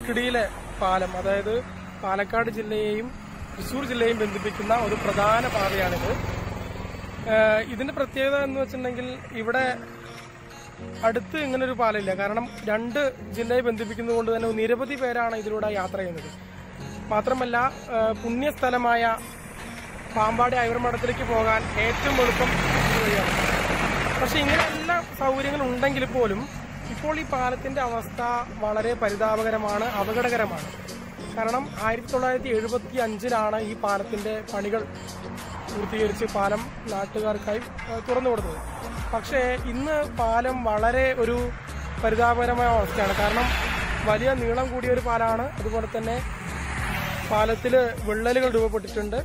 ലക്കിടിയിലെ പാലം അതായത് പാലക്കാട് ജില്ലയെയും തൃശൂർ ജില്ലയെയും ബന്ധിപ്പിക്കുന്ന ഒരു പ്രധാന പാതയാണിത് ഏഹ് ഇതിന്റെ പ്രത്യേകത എന്ന് വെച്ചിട്ടുണ്ടെങ്കിൽ ഇവിടെ അടുത്ത് ഇങ്ങനെ ഒരു പാലമില്ല കാരണം രണ്ട് ജില്ലയെ ബന്ധിപ്പിക്കുന്നത് കൊണ്ട് തന്നെ നിരവധി പേരാണ് ഇതിലൂടെ യാത്ര ചെയ്യുന്നത് മാത്രമല്ല ഏഹ് പുണ്യസ്ഥലമായ പാമ്പാടി ഐവർമഠത്തിലേക്ക് പോകാൻ ഏറ്റവും എളുപ്പം ഇത് വഴിയാണ് പക്ഷെ ഇങ്ങനെ എല്ലാ സൗകര്യങ്ങളും ഉണ്ടെങ്കിൽ പോലും ഇപ്പോൾ ഈ പാലത്തിന്റെ അവസ്ഥ വളരെ പരിതാപകരമാണ് അപകടകരമാണ് കാരണം ആയിരത്തി തൊള്ളായിരത്തി എഴുപത്തി അഞ്ചിലാണ് ഈ പാലത്തിന്റെ പണികൾ പൂർത്തീകരിച്ച് പാലം നാട്ടുകാർക്കായി ഏഹ്, തുറന്നു കൊടുത്തത് പക്ഷേ ഇന്ന് പാലം വളരെ ഒരു പരിതാപകരമായ അവസ്ഥയാണ് കാരണം വലിയ നീളം കൂടിയ ഒരു പാലമാണ് അതുപോലെ തന്നെ പാലത്തിൽ വിള്ളലുകൾ രൂപപ്പെട്ടിട്ടുണ്ട്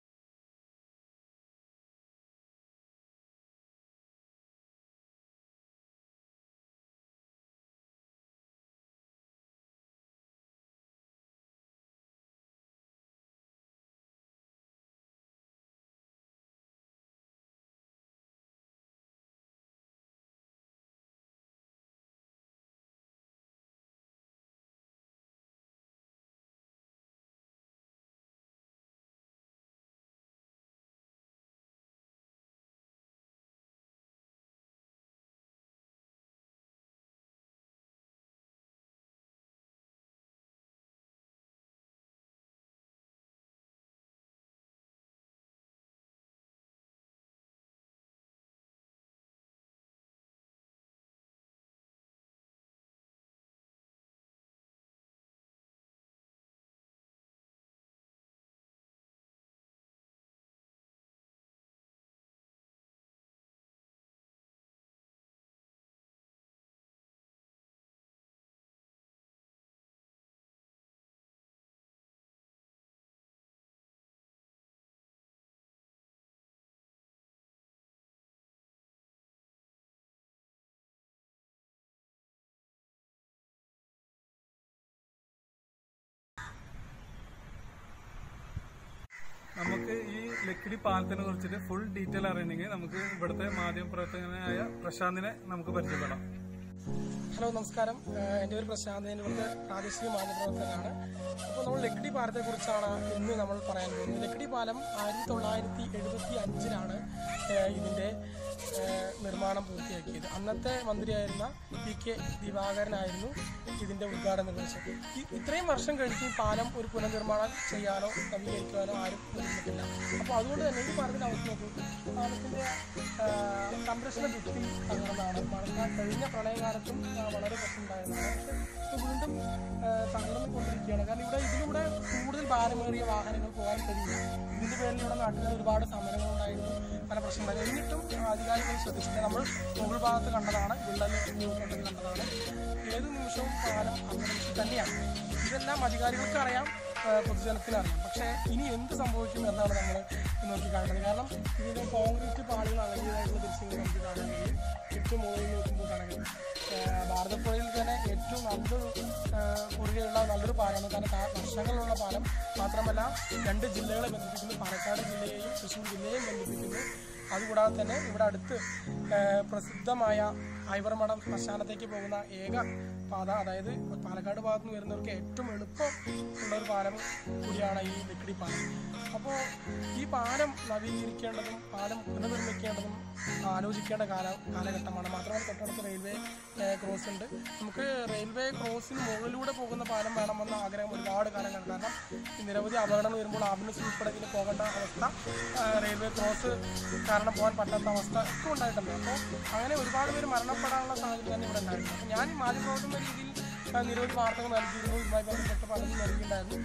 നമുക്ക് ഈ ലക്കിടി പാലത്തിനെ കുറിച്ചിട്ട് ഫുൾ ഡീറ്റെയിൽ അറിയണമെങ്കിൽ നമുക്ക് ഇവിടുത്തെ മാധ്യമ പ്രവർത്തകനായ പ്രശാന്തിനെ നമുക്ക് പരിചയപ്പെടാം ഹലോ നമസ്കാരം ഏഹ് എൻ്റെ പേര് പ്രശാന്ത് ഞാൻ ഇവിടുത്തെ പ്രാദേശിക മാധ്യമപ്രവർത്തകനാണ് അപ്പോൾ നമ്മൾ ലക്കിടി പാലത്തെ കുറിച്ചാണ് ഇന്ന് നമ്മൾ പറയാൻ പോകുന്നത് ലക്കിടി പാലം ആയിരത്തി തൊള്ളായിരത്തി എഴുപത്തി അഞ്ചിലാണ് ഇതിൻ്റെ ഏഹ് നിർമ്മാണം പൂർത്തിയാക്കിയത് അന്നത്തെ മന്ത്രിയായിരുന്ന പി കെ ദിവാകരനായിരുന്നു ഇതിൻ്റെ ഉദ്ഘാടനം നിർവഹിച്ചത് ഈ- ഇത്രയും വർഷം കഴിഞ്ഞ് ഈ പാലം ഒരു പുനർനിർമ്മാണം ചെയ്യാനോ നവീകരിക്കാനോ ആരും ഒരുങ്ങിയിട്ടില്ല അപ്പോൾ അതുകൊണ്ട് തന്നെ ഈ പാലത്തിൻ്റെ അവസ്ഥ നോക്കൂ പാലത്തിൻ്റെ ഏഹ് സംരക്ഷണ ഭിത്തി തകർന്നതാണ് മഴക്കാല കഴിഞ്ഞ പ്രളയകാലത്തും ആ, വളരെ പ്രശ്നമുണ്ടായിരുന്നതാണ് പക്ഷേ ഇത് വീണ്ടും ഏഹ് തകർന്നുകൊണ്ടിരിക്കുകയാണ് കാരണം ഇവിടെ ഇതിലൂടെ കൂടുതൽ ഭാരമേറിയ വാഹനങ്ങൾ പോകാൻ കഴിയില്ല ഇതിന്റെ പേരിൽ ഇവിടെ നാട്ടിൽ ഒരുപാട് സമരങ്ങളുണ്ടായിരുന്നു പല പ്രശ്നങ്ങളുണ്ടായിരുന്നു എന്നിട്ടും അധികാരികൾ ശ്രദ്ധിച്ചില്ല നമ്മൾ മുകൾ ഭാഗത്ത് കണ്ടതാണ് വിള്ളൽ രൂപപ്പെട്ടത് കണ്ടതാണ് ഏത് നിമിഷവും പാലം അപകടത്തിൽ തന്നെയാണ് ഇതെല്ലാം അധികാരികൾക്ക് അറിയാം ഏഹ് പൊതുജനത്തിന് അറിയാം പക്ഷേ ഇനി എന്ത് സംഭവിക്കും എന്നാണ് നമ്മൾ നോക്കി കാണുന്നത് കാരണം ഇതിന്റെ കോൺക്രീറ്റ് പാളികൾ അളകിയതായിട്ടുള്ള ദൃശ്യങ്ങൾ നമുക്ക് കാണാൻ കഴിയും ഏറ്റവും മുകളിൽ നോക്കുമ്പോൾ കാണാൻ കഴിയും ഏഹ് ഭാരതപ്പുഴയിൽ തന്നെ ഏറ്റവും നല്ലൊരു ഏഹ് കുറുകെയുള്ള നല്ലൊരു പാലമാണ് കാരണം കാ- വർഷങ്ങളുള്ള പാലം മാത്രമല്ല രണ്ട് ജില്ലകളെ ബന്ധിപ്പിക്കുന്നു പാലക്കാട് ജില്ലയെയും തൃശ്ശൂർ ജില്ലയെയും ബന്ധിപ്പിക്കുന്നു അതുകൂടാതെ തന്നെ ഇവിടെ അടുത്ത് ഏഹ് പ്രസിദ്ധമായ ഐവർമഠം ശ്മശാനത്തേക്ക് പോകുന്ന ഏക പാത അതായത് പാലക്കാട് ഭാഗത്ത് നിന്ന് വരുന്നവർക്ക് ഏറ്റവും എളുപ്പം ഉള്ള ഒരു പാലം കൂടിയാണ് ഈ ലക്കിടി പാലം അപ്പോൾ ഈ പാലം നവീകരിക്കേണ്ടതും പാലം പുനർനിർമ്മിക്കേണ്ടതും ആലോചിക്കേണ്ട കാല കാലഘട്ടമാണ് മാത്രമല്ല തൊട്ടടുത്ത് റെയിൽവേ ഏഹ്, ക്രോസ് ഉണ്ട് നമുക്ക് റെയിൽവേ ക്രോസിന് മുകളിലൂടെ പോകുന്ന പാലം വേണമെന്ന ആഗ്രഹം ഒരുപാട് കാലം കണ്ടു കാരണം ഈ നിരവധി അപകടങ്ങൾ വരുമ്പോൾ ആംബുലൻസ് ഉൾപ്പെടെ ഇതിന് പോകേണ്ട അവസ്ഥ ഏഹ്, റെയിൽവേ ക്രോസ് കാരണം പോകാൻ പറ്റാത്ത അവസ്ഥ ഒക്കെ ഉണ്ടായിട്ടുണ്ട് അപ്പോൾ അങ്ങനെ ഒരുപാട് പേര് മരണപ്പെടാനുള്ള സാഹചര്യം തന്നെ ഇവിടെ ഉണ്ടായിരുന്നു അപ്പോൾ ഞാൻ ഈ മാധ്യമപ്രവർത്തന രീതിയിൽ ആ, നിരവധി വാർത്തകൾ നൽകിയിരുന്നു ഇതുമായി ബന്ധപ്പെട്ട പലതും നൽകിയിട്ടുണ്ടായിരുന്നു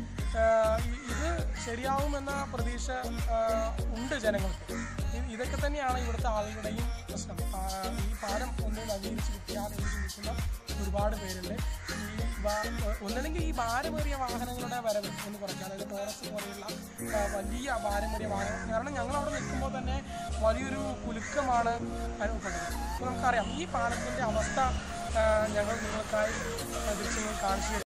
ആഹ് ഇ- ഇത് ശരിയാവുമെന്ന പ്രതീക്ഷ ആഹ് ഉണ്ട് ജനങ്ങൾക്ക് ഇ- ഇതൊക്കെ തന്നെയാണ് ഇവിടുത്തെ ആളുകളുടെയും പ്രശ്നം ആഹ് ഈ പാലം ഒന്ന് നവീകരിച്ച് കിട്ടിയാൽ എന്ന് ചിന്തിക്കുന്ന ഒരുപാട് പേരുണ്ട് ഈ വാ- ഒന്നല്ലെങ്കിൽ ഈ ഭാരമേറിയ വാഹനങ്ങളുടെ വരവ് എന്ന് കുറയ്ക്കുക അതായത് ടോറസ് പോലെയുള്ള ആ, വലിയ ഭാരമേറിയ വാഹനം കാരണം ഞങ്ങൾ അവിടെ നിൽക്കുമ്പോൾ തന്നെ വലിയൊരു കുലുക്കമാണ് അനുഭവപ്പെട്ടത് അപ്പോൾ നമുക്കറിയാം ഈ പാലത്തിൻ്റെ അവസ്ഥ ആ, ഞങ്ങൾ നിങ്ങൾക്കായി ആ, ദൃശ്യങ്ങൾ കാണിച്ചു തരും